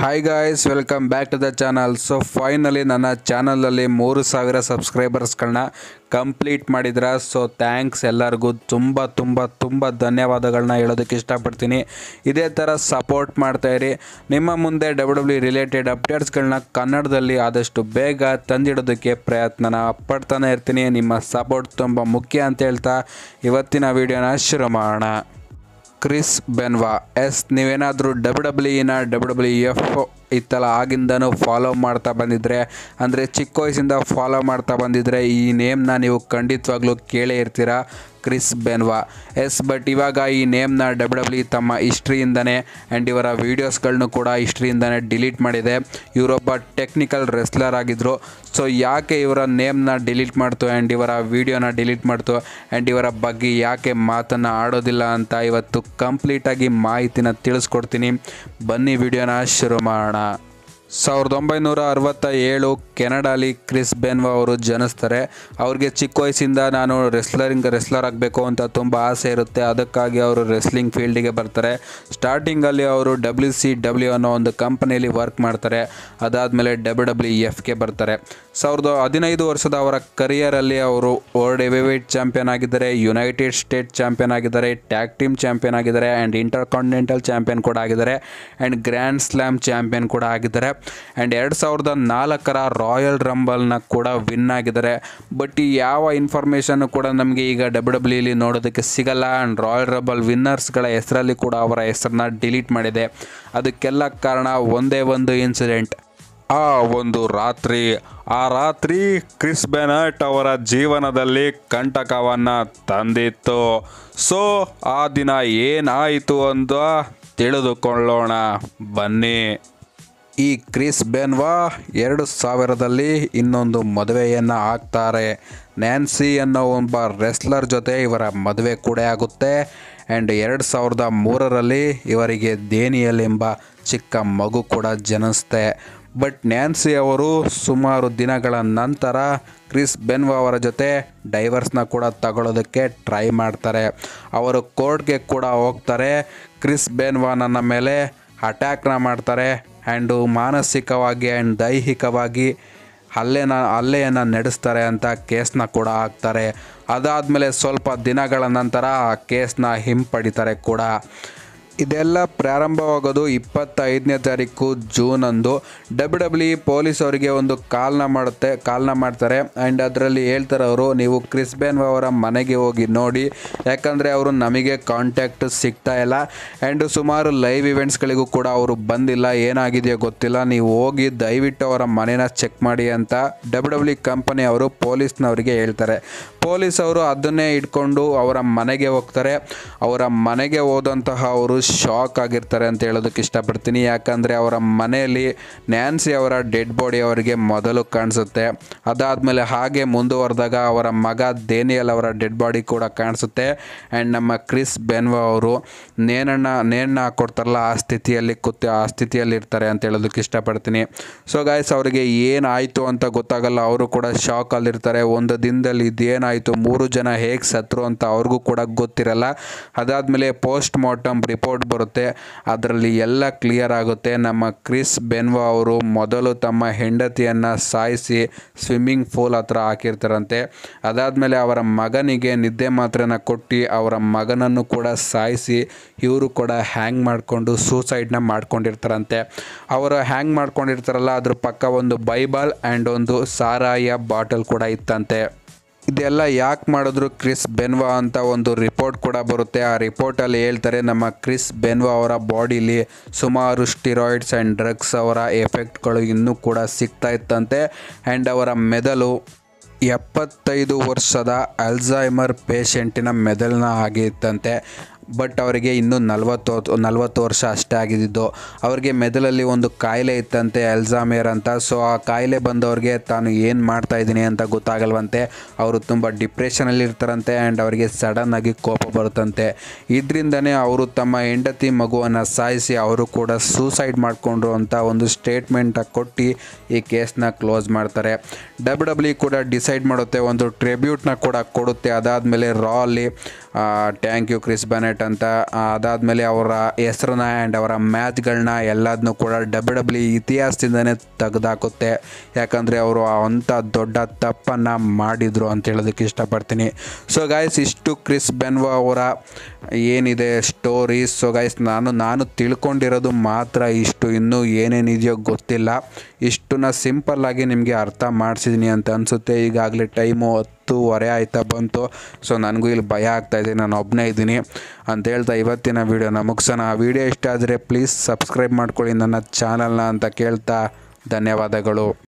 hi guys welcome back to the channel so finally ನನ್ನ ಚಾನಲಲ್ಲಿ ಮೂರು ಸಾವಿರ ಸಬ್ಸ್ಕ್ರೈಬರ್ಸ್ಗಳನ್ನ ಕಂಪ್ಲೀಟ್ ಮಾಡಿದ್ರ ಸೊ ಥ್ಯಾಂಕ್ಸ್ ಎಲ್ಲರಿಗೂ ತುಂಬ ತುಂಬ ತುಂಬ ಧನ್ಯವಾದಗಳನ್ನ ಹೇಳೋದಕ್ಕೆ ಇಷ್ಟಪಡ್ತೀನಿ ಇದೇ ಥರ ಸಪೋರ್ಟ್ ಮಾಡ್ತಾಯಿರಿ ನಿಮ್ಮ ಮುಂದೆ ಡಬ್ಲ್ಯೂ ಡಬ್ಲ್ಯೂ ರಿಲೇಟೆಡ್ ಅಪ್ಡೇಟ್ಸ್ಗಳನ್ನ ಕನ್ನಡದಲ್ಲಿ ಆದಷ್ಟು ಬೇಗ ತಂದಿಡೋದಕ್ಕೆ ಪ್ರಯತ್ನನ ಪಡ್ತಾನೆ ಇರ್ತೀನಿ ನಿಮ್ಮ ಸಪೋರ್ಟ್ ತುಂಬ ಮುಖ್ಯ ಅಂತ ಹೇಳ್ತಾ ಇವತ್ತಿನ ವಿಡಿಯೋನ ಶುರು ಮಾಡೋಣ ಕ್ರಿಸ್ ಬೆನ್ವಾ ಎಸ್ ನೀವೇನಾದರೂ ಡಬ್ಲ್ಯೂ ಡಬ್ಲ್ಯೂಇನ ಡಬ್ಲ್ಯೂ ಡಬ್ಲ್ಯೂ ಎಫ್ ಇತ್ತಲ್ಲ ಆಗಿಂದನೂ ಫಾಲೋ ಮಾಡ್ತಾ ಬಂದಿದ್ರೆ ಅಂದರೆ ಚಿಕ್ಕ ವಯಸ್ಸಿಂದ ಫಾಲೋ ಮಾಡ್ತಾ ಬಂದಿದ್ರೆ ಈ ನೇಮ್ನ ನೀವು ಖಂಡಿತವಾಗ್ಲೂ ಕೇಳೇ ಇರ್ತೀರಾ ಕ್ರಿಸ್ ಬೆನ್ವಾ ಎಸ್ ಬಟ್ ಇವಾಗ ಈ ನೇಮ್ನ ಡಬ್ಲ್ಯೂ ಡಬ್ಲ್ಯೂ ತಮ್ಮ ಹಿಸ್ಟ್ರಿಯಿಂದನೇ ಆ್ಯಂಡ್ ಇವರ ವೀಡಿಯೋಸ್ಗಳನ್ನು ಕೂಡ ಹಿಸ್ಟ್ರಿಯಿಂದನೇ ಡಿಲೀಟ್ ಮಾಡಿದೆ ಇವರೊಬ್ಬ ಟೆಕ್ನಿಕಲ್ ರೆಸ್ಲರ್ ಆಗಿದ್ದರು ಸೊ ಯಾಕೆ ಇವರ ನೇಮ್ನ ಡಿಲೀಟ್ ಮಾಡ್ತು ಆ್ಯಂಡ್ ಇವರ ವೀಡಿಯೋನ ಡಿಲೀಟ್ ಮಾಡ್ತು ಆ್ಯಂಡ್ ಇವರ ಬಗ್ಗೆ ಯಾಕೆ ಮಾತನ್ನು ಆಡೋದಿಲ್ಲ ಅಂತ ಇವತ್ತು ಕಂಪ್ಲೀಟಾಗಿ ಮಾಹಿತಿನ ತಿಳಿಸ್ಕೊಡ್ತೀನಿ ಬನ್ನಿ ವಿಡಿಯೋನ ಶುರು ಮಾಡೋಣ ಸಾವಿರದ ಒಂಬೈನೂರ ಅರವತ್ತ ಏಳು ಕೆನಡಾಲಿ ಕ್ರಿಸ್ ಬೆನ್ವಾ ಅವರು ಜನಿಸ್ತಾರೆ ಅವ್ರಿಗೆ ಚಿಕ್ಕ ವಯಸ್ಸಿಂದ ನಾನು ರೆಸ್ಲರಿಂಗ್ ರೆಸ್ಲರ್ ಆಗಬೇಕು ಅಂತ ತುಂಬ ಆಸೆ ಇರುತ್ತೆ ಅದಕ್ಕಾಗಿ ಅವರು ರೆಸ್ಲಿಂಗ್ ಫೀಲ್ಡಿಗೆ ಬರ್ತಾರೆ ಸ್ಟಾರ್ಟಿಂಗಲ್ಲಿ ಅವರು ಡಬ್ಲ್ಯೂ ಸಿ ಡಬ್ಲ್ಯೂ ಅನ್ನೋ ಒಂದು ಕಂಪನಿಯಲ್ಲಿ ವರ್ಕ್ ಮಾಡ್ತಾರೆ ಅದಾದಮೇಲೆ ಡಬ್ಲ್ಯೂ ಡಬ್ಲ್ಯೂ ಎಫ್ಗೆ ಬರ್ತಾರೆ ಸಾವಿರದ ಹದಿನೈದು ವರ್ಷದ ಅವರ ಕರಿಯರಲ್ಲಿ ಅವರು ವರ್ಲ್ಡ್ ಹೆವಿವೇಟ್ ಚಾಂಪಿಯನ್ ಆಗಿದ್ದಾರೆ ಯುನೈಟೆಡ್ ಸ್ಟೇಟ್ ಚಾಂಪಿಯನ್ ಆಗಿದ್ದಾರೆ ಟ್ಯಾಗ್ ಟೀಮ್ ಚಾಂಪಿಯನ್ ಆಗಿದ್ದಾರೆ ಆ್ಯಂಡ್ ಇಂಟರ್ ಕಾಂಟಿನೆಂಟಲ್ ಚಾಂಪಿಯನ್ ಕೂಡ ಆಗಿದ್ದಾರೆ ಆ್ಯಂಡ್ ಗ್ರ್ಯಾಂಡ್ ಸ್ಲ್ಯಾಮ್ ಚಾಂಪಿಯನ್ ಕೂಡ ಆಗಿದ್ದಾರೆ ಆ್ಯಂಡ್ ಎರಡು ಸಾವಿರದ ನಾಲ್ಕರ ರಾಯಲ್ ರಂಬಲ್ನ ಕೂಡ ವಿನ್ ಆಗಿದ್ದಾರೆ ಬಟ್ ಈ ಯಾವ ಇನ್ಫಾರ್ಮೇಷನ್ ಕೂಡ ನಮಗೆ ಈಗ ಡಬ್ಲ್ಯೂ ಡಬ್ಲ್ಯೂಲಿ ನೋಡೋದಕ್ಕೆ ಸಿಗಲ್ಲ ಆ್ಯಂಡ್ ರಾಯಲ್ ರಂಬಲ್ ವಿನ್ನರ್ಸ್ಗಳ ಹೆಸರಲ್ಲಿ ಕೂಡ ಅವರ ಹೆಸರನ್ನ ಡಿಲೀಟ್ ಮಾಡಿದೆ ಅದಕ್ಕೆಲ್ಲ ಕಾರಣ ಒಂದೇ ಒಂದು ಇನ್ಸಿಡೆಂಟ್ ಆ ಒಂದು ರಾತ್ರಿ ಆ ರಾತ್ರಿ ಕ್ರಿಸ್ ಬೆನಟ್ ಅವರ ಜೀವನದಲ್ಲಿ ಕಂಟಕವನ್ನು ತಂದಿತ್ತು ಸೊ ಆ ದಿನ ಏನಾಯಿತು ಅಂತ ತಿಳಿದುಕೊಳ್ಳೋಣ ಬನ್ನಿ ಈ ಕ್ರಿಸ್ ಬೆನ್ವಾ ಎರಡು ಸಾವಿರದಲ್ಲಿ ಇನ್ನೊಂದು ಮದುವೆಯನ್ನು ಆಗ್ತಾರೆ ನ್ಯಾನ್ಸಿ ಅನ್ನೋ ಒಬ್ಬ ರೆಸ್ಲರ್ ಜೊತೆ ಇವರ ಮದುವೆ ಕೂಡ ಆಗುತ್ತೆ ಆ್ಯಂಡ್ ಎರಡು ಸಾವಿರದ ಮೂರರಲ್ಲಿ ಇವರಿಗೆ ದೇನಿಯಲ್ ಎಂಬ ಚಿಕ್ಕ ಮಗು ಕೂಡ ಜನಿಸುತ್ತೆ ಬಟ್ ನ್ಯಾನ್ಸಿ ಅವರು ಸುಮಾರು ದಿನಗಳ ನಂತರ ಕ್ರಿಸ್ ಬೆನ್ವಾ ಅವರ ಜೊತೆ ಡೈವರ್ಸ್ನ ಕೂಡ ತಗೊಳ್ಳೋದಕ್ಕೆ ಟ್ರೈ ಮಾಡ್ತಾರೆ ಅವರು ಕೋರ್ಟ್ಗೆ ಕೂಡ ಹೋಗ್ತಾರೆ ಕ್ರಿಸ್ ಬೆನ್ವಾ ನನ್ನ ಮೇಲೆ ಅಟ್ಯಾಕ್ನ ಮಾಡ್ತಾರೆ ಆ್ಯಂಡು ಮಾನಸಿಕವಾಗಿ ಆ್ಯಂಡ್ ದೈಹಿಕವಾಗಿ ಹಲ್ಲೆನ ಹಲ್ಲೆಯನ್ನು ನಡೆಸ್ತಾರೆ ಅಂತ ಕೇಸ್ನ ಕೂಡ ಹಾಕ್ತಾರೆ ಅದಾದಮೇಲೆ ಸ್ವಲ್ಪ ದಿನಗಳ ನಂತರ ಆ ಕೇಸ್ನ ಹಿಂಪಡಿತಾರೆ ಕೂಡ ಇದೆಲ್ಲ ಪ್ರಾರಂಭವಾಗೋದು ಇಪ್ಪತ್ತೈದನೇ ತಾರೀಕು ಜೂನ್ ಅಂದು ಡಬ್ಲ್ಯೂ ಡಬ್ಲ್ಯೂ ಪೊಲೀಸ್ ಅವರಿಗೆ ಒಂದು ಕಾಲ್ನ ಮಾಡುತ್ತೆ ಕಾಲ್ನ ಮಾಡ್ತಾರೆ ಆ್ಯಂಡ್ ಅದರಲ್ಲಿ ಹೇಳ್ತಾರೆ ಅವರು ನೀವು ಕ್ರಿಸ್ ಬೆನ್ವಾ ಅವರ ಮನೆಗೆ ಹೋಗಿ ನೋಡಿ ಯಾಕಂದರೆ ಅವರು ನಮಗೆ ಕಾಂಟ್ಯಾಕ್ಟ್ ಸಿಗ್ತಾ ಇಲ್ಲ ಆ್ಯಂಡ್ ಸುಮಾರು ಲೈವ್ ಇವೆಂಟ್ಸ್ಗಳಿಗೂ ಕೂಡ ಅವರು ಬಂದಿಲ್ಲ ಏನಾಗಿದೆಯೋ ಗೊತ್ತಿಲ್ಲ ನೀವು ಹೋಗಿ ದಯವಿಟ್ಟು ಅವರ ಮನೇನ ಚೆಕ್ ಮಾಡಿ ಅಂತ ಡಬ್ಲ್ಯೂ ಡಬ್ಲ್ಯೂ ಕಂಪನಿ ಅವರು ಪೊಲೀಸ್ನವರಿಗೆ ಹೇಳ್ತಾರೆ ಪೊಲೀಸ್ ಅವರು ಅದನ್ನೇ ಇಟ್ಕೊಂಡು ಅವರ ಮನೆಗೆ ಹೋಗ್ತಾರೆ ಅವರ ಮನೆಗೆ ಹೋದಂತಹ ಅವರು ಶಾಕ್ ಆಗಿರ್ತಾರೆ ಅಂತ ಹೇಳೋದಕ್ಕೆ ಇಷ್ಟಪಡ್ತೀನಿ ಯಾಕಂದರೆ ಅವರ ಮನೆಯಲ್ಲಿ ನ್ಯಾನ್ಸಿ ಅವರ ಡೆಡ್ ಬಾಡಿ ಅವರಿಗೆ ಮೊದಲು ಕಾಣಿಸುತ್ತೆ ಅದಾದಮೇಲೆ ಹಾಗೆ ಮುಂದುವರೆದಾಗ ಅವರ ಮಗ ದೇನಿಯಲ್ ಅವರ ಡೆಡ್ ಬಾಡಿ ಕೂಡ ಕಾಣಿಸುತ್ತೆ ಆ್ಯಂಡ್ ನಮ್ಮ ಕ್ರಿಸ್ ಬೆನ್ವಾ ಅವರು ನೇಣನ್ನ ನೇಣನ್ನ ಹಾಕೊಡ್ತಾರಲ್ಲ ಆ ಸ್ಥಿತಿಯಲ್ಲಿ ಕೂತು ಆ ಸ್ಥಿತಿಯಲ್ಲಿ ಇರ್ತಾರೆ ಅಂತ ಹೇಳೋದಕ್ಕೆ ಇಷ್ಟಪಡ್ತೀನಿ ಸೊ ಗಾಯ್ಸ್ ಅವರಿಗೆ ಏನಾಯಿತು ಅಂತ ಗೊತ್ತಾಗಲ್ಲ ಅವರು ಕೂಡ ಶಾಕಲ್ಲಿರ್ತಾರೆ ಒಂದು ದಿನದಲ್ಲಿ ಇದೇನಾಯಿತು ಮೂರು ಜನ ಹೇಗೆ ಸತ್ರು ಅಂತ ಅವ್ರಿಗೂ ಕೂಡ ಗೊತ್ತಿರಲ್ಲ ಅದಾದಮೇಲೆ ಪೋಸ್ಟ್ ಮಾರ್ಟಮ್ ರಿಪೋರ್ಟ್ ಬರುತ್ತೆ ಅದರಲ್ಲಿ ಎಲ್ಲ ಕ್ಲಿಯರ್ ಆಗುತ್ತೆ ನಮ್ಮ ಕ್ರಿಸ್ ಬೆನ್ವಾ ಅವರು ಮೊದಲು ತಮ್ಮ ಹೆಂಡತಿಯನ್ನು ಸಾಯಿಸಿ ಸ್ವಿಮ್ಮಿಂಗ್ ಪೂಲ್ ಹತ್ರ ಹಾಕಿರ್ತಾರಂತೆ ಅದಾದಮೇಲೆ ಅವರ ಮಗನಿಗೆ ನಿದ್ದೆ ಮಾತ್ರೆನ ಕೊಟ್ಟು ಅವರ ಮಗನನ್ನು ಕೂಡ ಸಾಯಿಸಿ ಇವರು ಕೂಡ ಹ್ಯಾಂಗ್ ಮಾಡಿಕೊಂಡು ಸೂಸೈಡ್ನ ಮಾಡ್ಕೊಂಡಿರ್ತಾರಂತೆ ಅವರು ಹ್ಯಾಂಗ್ ಮಾಡ್ಕೊಂಡಿರ್ತಾರಲ್ಲ ಅದ್ರ ಪಕ್ಕ ಒಂದು ಬೈಬಲ್ ಆ್ಯಂಡ್ ಒಂದು ಸಾರಾಯ ಬಾಟಲ್ ಕೂಡ ಇತ್ತಂತೆ ಇದೆಲ್ಲ ಯಾಕೆ ಮಾಡಿದ್ರು ಕ್ರಿಸ್ ಬೆನ್ವಾ ಅಂತ ಒಂದು ರಿಪೋರ್ಟ್ ಕೂಡ ಬರುತ್ತೆ ಆ ರಿಪೋರ್ಟಲ್ಲಿ ಹೇಳ್ತಾರೆ ನಮ್ಮ ಕ್ರಿಸ್ ಬೆನ್ವಾ ಅವರ ಬಾಡಿಲಿ ಸುಮಾರು ಸ್ಟಿರಾಯ್ಡ್ಸ್ ಆ್ಯಂಡ್ ಡ್ರಗ್ಸ್ ಅವರ ಎಫೆಕ್ಟ್ಗಳು ಇನ್ನೂ ಕೂಡ ಸಿಗ್ತಾ ಇತ್ತಂತೆ ಆ್ಯಂಡ್ ಅವರ ಮೆದಳು ಎಪ್ಪತ್ತೈದು ವರ್ಷದ ಅಲ್ಝೈಮರ್ ಪೇಷಂಟಿನ ಮೆದಳನ್ನ ಆಗಿತ್ತಂತೆ ಬಟ್ ಅವರಿಗೆ ಇನ್ನೂ ನಲ್ವತ್ತು ನಲ್ವತ್ತು ವರ್ಷ ಅಷ್ಟೇ ಆಗಿದ್ದು ಅವರಿಗೆ ಮೆದುಳಲ್ಲಿ ಒಂದು ಕಾಯಿಲೆ ಇತ್ತಂತೆ ಅಲ್ಝಾಮೇರ್ ಅಂತ ಸೊ ಆ ಕಾಯಿಲೆ ಬಂದವ್ರಿಗೆ ತಾನು ಏನು ಮಾಡ್ತಾ ಇದ್ದೀನಿ ಅಂತ ಗೊತ್ತಾಗಲ್ವಂತೆ ಅವರು ತುಂಬ ಡಿಪ್ರೆಷನಲ್ಲಿ ಇರ್ತಾರಂತೆ ಆ್ಯಂಡ್ ಅವರಿಗೆ ಸಡನ್ ಆಗಿ ಕೋಪ ಬರುತ್ತಂತೆ ಇದರಿಂದನೇ ಅವರು ತಮ್ಮ ಹೆಂಡತಿ ಮಗುವನ್ನು ಸಾಯಿಸಿ ಅವರು ಕೂಡ ಸೂಸೈಡ್ ಮಾಡಿಕೊಂಡ್ರು ಅಂತ ಒಂದು ಸ್ಟೇಟ್ಮೆಂಟ್ ಕೊಟ್ಟು ಈ ಕೇಸ್ನ ಕ್ಲೋಸ್ ಮಾಡ್ತಾರೆ ಡಬ್ಲ್ಯೂ ಡಬ್ಲ್ಯೂ ಕೂಡ ಡಿಸೈಡ್ ಮಾಡುತ್ತೆ ಒಂದು ಟ್ರಿಬ್ಯೂಟ್ನ ಕೂಡ ಕೊಡುತ್ತೆ ಅದಾದಮೇಲೆ ರಾ ಅಲ್ಲಿ ಥ್ಯಾಂಕ್ ಯು ಕ್ರಿಸ್ ಬನೆಟ್ ಅಂತ ಅದಾದಮೇಲೆ ಅವರ ಹೆಸರನ್ನ ಆ್ಯಂಡ್ ಅವರ ಮ್ಯಾಚ್ಗಳನ್ನ ಎಲ್ಲದನ್ನೂ ಕೂಡ ಡಬ್ಲ್ಯೂ ಡಬ್ಲ್ಯೂ ಇತಿಹಾಸದಿಂದನೇ ತೆಗೆದಾಕುತ್ತೆ ಯಾಕಂದರೆ ಅವರು ಅಂಥ ದೊಡ್ಡ ತಪ್ಪನ್ನು ಮಾಡಿದರು ಅಂತ ಹೇಳೋದಕ್ಕೆ ಇಷ್ಟಪಡ್ತೀನಿ ಸೊ ಗಾಯ್ಸ್ ಇಷ್ಟು ಕ್ರಿಸ್ ಬೆನ್ವಾ ಅವರ ಏನಿದೆ ಸ್ಟೋರೀಸ್ ಸೊ ಗಾಯ್ಸ್ ನಾನು ನಾನು ತಿಳ್ಕೊಂಡಿರೋದು ಮಾತ್ರ ಇಷ್ಟು ಇನ್ನೂ ಏನೇನಿದೆಯೋ ಗೊತ್ತಿಲ್ಲ ಇಷ್ಟನ್ನ ಸಿಂಪಲ್ಲಾಗಿ ನಿಮಗೆ ಅರ್ಥ ಮಾಡಿಸಿದ್ದೀನಿ ಅಂತ ಅನಿಸುತ್ತೆ ಈಗಾಗಲೇ ಟೈಮು ಹತ್ತೂವರೆ ಆಯ್ತಾ ಬಂತು ಸೊ ನನಗೂ ಇಲ್ಲಿ ಭಯ ಆಗ್ತಾಯಿದೆ ನಾನು ಒಬ್ಬನೇ ಇದ್ದೀನಿ ಅಂತ ಹೇಳ್ತಾ ಇವತ್ತಿನ ವೀಡಿಯೋನ ಮುಗಿಸೋಣ ಆ ವಿಡಿಯೋ ಇಷ್ಟ ಆದರೆ ಪ್ಲೀಸ್ ಸಬ್ಸ್ಕ್ರೈಬ್ ಮಾಡ್ಕೊಳ್ಳಿ ನನ್ನ ಚಾನಲ್ನ ಅಂತ ಕೇಳ್ತಾ ಧನ್ಯವಾದಗಳು